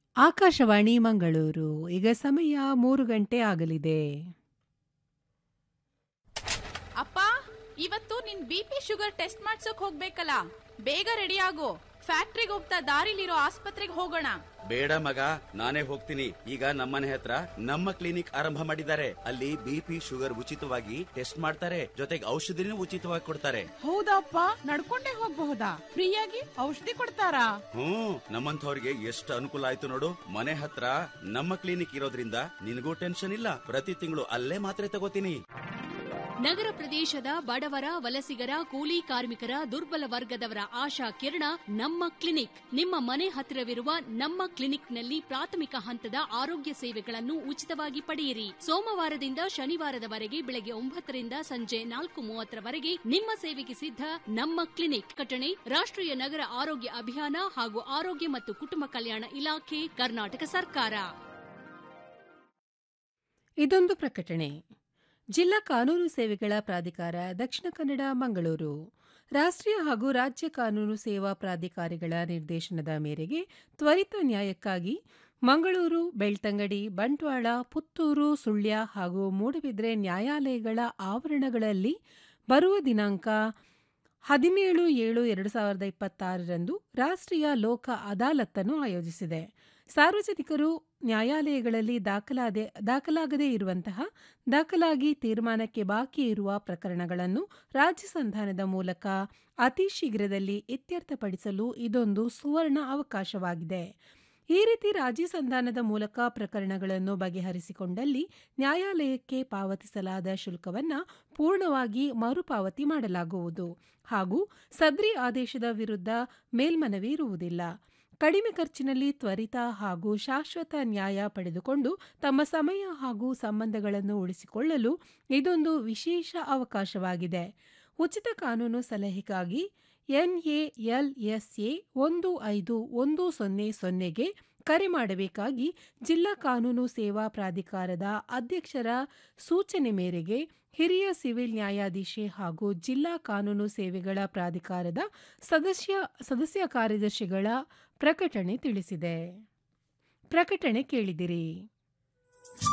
ಆಕಾಶವಾಣಿ ಮಂಗಳೂರು ಈಗ ಸಮಯ ಮೂರು ಗಂಟೆ ಆಗಲಿದೆ ಅಪ್ಪ ಇವತ್ತು ನಿನ್ ಬಿ ಪಿ ಶುಗರ್ ಟೆಸ್ಟ್ ಮಾಡ್ಸೋಕ್ ಹೋಗ್ಬೇಕಲ್ಲ ಬೇಗ ರೆಡಿ ಆಗು ಫ್ಯಾಕ್ಟ್ರಿಗೆ ಹೋಗ್ತಾ ದಾರಿಲಿರೋ ಆಸ್ಪತ್ರೆಗೆ ಹೋಗೋಣ ಬೇಡ ಮಗ ನಾನೇ ಹೋಗ್ತೀನಿ ಈಗ ನಮ್ಮನೆ ಹತ್ರ ನಮ್ಮ ಕ್ಲಿನಿಕ್ ಆರಂಭ ಮಾಡಿದ್ದಾರೆ ಅಲ್ಲಿ ಬಿಪಿ ಶುಗರ್ ಉಚಿತವಾಗಿ ಟೆಸ್ಟ್ ಮಾಡ್ತಾರೆ ಜೊತೆಗೆ ಔಷಧಿನೂ ಉಚಿತವಾಗಿ ಕೊಡ್ತಾರೆ ಹೌದಪ್ಪ ನಡ್ಕೊಂಡೇ ಹೋಗ್ಬಹುದಾ ಫ್ರೀಯಾಗಿ ಔಷಧಿ ಕೊಡ್ತಾರಾ ಹ್ಮ್ ನಮ್ಮಂಥವ್ರಿಗೆ ಎಷ್ಟು ಅನುಕೂಲ ಆಯ್ತು ನೋಡು ಮನೆ ಹತ್ರ ನಮ್ಮ ಕ್ಲಿನಿಕ್ ಇರೋದ್ರಿಂದ ನಿನಗೂ ಟೆನ್ಷನ್ ಇಲ್ಲ ಪ್ರತಿ ತಿಂಗಳು ಅಲ್ಲೇ ಮಾತ್ರೆ ತಗೋತೀನಿ ನಗರ ಪ್ರದೇಶದ ಬಡವರ ವಲಸಿಗರ ಕೂಲಿ ಕಾರ್ಮಿಕರ ದುರ್ಬಲ ವರ್ಗದವರ ಆಶಾ ಕಿರಣ ನಮ್ಮ ಕ್ಲಿನಿಕ್ ನಿಮ್ಮ ಮನೆ ಹತ್ತಿರವಿರುವ ನಮ್ಮ ಕ್ಲಿನಿಕ್ನಲ್ಲಿ ಪ್ರಾಥಮಿಕ ಹಂತದ ಆರೋಗ್ಯ ಸೇವೆಗಳನ್ನು ಉಚಿತವಾಗಿ ಪಡೆಯಿರಿ ಸೋಮವಾರದಿಂದ ಶನಿವಾರದವರೆಗೆ ಬೆಳಗ್ಗೆ ಒಂಬತ್ತರಿಂದ ಸಂಜೆ ನಾಲ್ಕು ಮೂವತ್ತರವರೆಗೆ ನಿಮ್ಮ ಸೇವೆಗೆ ಸಿದ್ಧ ನಮ್ಮ ಕ್ಲಿನಿಕ್ ಕಟಣೆ ರಾಷ್ಟ್ರೀಯ ನಗರ ಆರೋಗ್ಯ ಅಭಿಯಾನ ಹಾಗೂ ಆರೋಗ್ಯ ಮತ್ತು ಕುಟುಂಬ ಕಲ್ಯಾಣ ಇಲಾಖೆ ಕರ್ನಾಟಕ ಸರ್ಕಾರ ಇದೊಂದು ಪ್ರಕಟಣೆ ಜಿಲ್ಲಾ ಕಾನೂನು ಸೇವೆಗಳ ಪ್ರಾಧಿಕಾರ ದಕ್ಷಿಣ ಕನ್ನಡ ಮಂಗಳೂರು ರಾಷ್ಟ್ರೀಯ ಹಾಗೂ ರಾಜ್ಯ ಕಾನೂನು ಸೇವಾ ಪ್ರಾಧಿಕಾರಿಗಳ ನಿರ್ದೇಶನದ ಮೇರೆಗೆ ತ್ವರಿತ ನ್ಯಾಯಕ್ಕಾಗಿ ಮಂಗಳೂರು ಬೆಳ್ತಂಗಡಿ ಬಂಟ್ವಾಳ ಪುತ್ತೂರು ಸುಳ್ಯ ಹಾಗೂ ಮೂಡಬಿದ್ರೆ ನ್ಯಾಯಾಲಯಗಳ ಆವರಣಗಳಲ್ಲಿ ಬರುವ ದಿನಾಂಕ ಹದಿನೇಳು ಏಳು ಎರಡು ಸಾವಿರದ ಇಪ್ಪತ್ತಾರರಂದು ರಾಷ್ಟ್ರೀಯ ಲೋಕ ಅದಾಲತ್ತನ್ನು ಆಯೋಜಿಸಿದೆ ಸಾರ್ವಜನಿಕರು ನ್ಯಾಯಾಲಯಗಳಲ್ಲಿ ದಾಖಲಾದೆ ದಾಖಲಾಗದೇ ಇರುವಂತಹ ದಾಖಲಾಗಿ ತೀರ್ಮಾನಕ್ಕೆ ಬಾಕಿ ಇರುವ ಪ್ರಕರಣಗಳನ್ನು ರಾಜ್ಯ ಸಂಧಾನದ ಮೂಲಕ ಅತಿ ಶೀಘ್ರದಲ್ಲಿ ಇತ್ಯರ್ಥಪಡಿಸಲು ಇದೊಂದು ಸುವರ್ಣ ಅವಕಾಶವಾಗಿದೆ ಈ ರೀತಿ ರಾಜ್ಯ ಸಂಧಾನದ ಮೂಲಕ ಪ್ರಕರಣಗಳನ್ನು ಬಗೆಹರಿಸಿಕೊಂಡಲ್ಲಿ ನ್ಯಾಯಾಲಯಕ್ಕೆ ಪಾವತಿಸಲಾದ ಶುಲ್ಕವನ್ನು ಪೂರ್ಣವಾಗಿ ಮರುಪಾವತಿ ಮಾಡಲಾಗುವುದು ಹಾಗೂ ಸದ್ರಿ ಆದೇಶದ ವಿರುದ್ಧ ಮೇಲ್ಮನವಿ ಇರುವುದಿಲ್ಲ ಕಡಿಮೆ ಖರ್ಚಿನಲ್ಲಿ ತ್ವರಿತ ಹಾಗೂ ಶಾಶ್ವತ ನ್ಯಾಯ ಪಡೆದುಕೊಂಡು ತಮ್ಮ ಸಮಯ ಹಾಗೂ ಸಂಬಂಧಗಳನ್ನು ಉಳಿಸಿಕೊಳ್ಳಲು ಇದೊಂದು ವಿಶೇಷ ಅವಕಾಶವಾಗಿದೆ ಉಚಿತ ಕಾನೂನು ಸಲಹೆಗಾಗಿ ಎನ್ಎಎಲ್ಎಸ್ಎ ಒಂದು ಐದು ಒಂದು ಸೊನ್ನೆ ಸೊನ್ನೆಗೆ ಕರೆ ಮಾಡಬೇಕಾಗಿ ಜಿಲ್ಲಾ ಕಾನೂನು ಸೇವಾ ಪ್ರಾಧಿಕಾರದ ಅಧ್ಯಕ್ಷರ ಸೂಚನೆ ಮೇರೆಗೆ ಹಿರಿಯ ಸಿವಿಲ್ ನ್ಯಾಯಾಧೀಶೆ ಹಾಗೂ ಜಿಲ್ಲಾ ಕಾನೂನು ಸೇವೆಗಳ ಪ್ರಾಧಿಕಾರದ ಸದಸ್ಯ ಸದಸ್ಯ ಕಾರ್ಯದರ್ಶಿಗಳ ಪ್ರಕಟಣೆ ತಿಳಿಸಿದೆ ಪ್ರಕಟಣೆ ಕೇಳಿದಿರಿ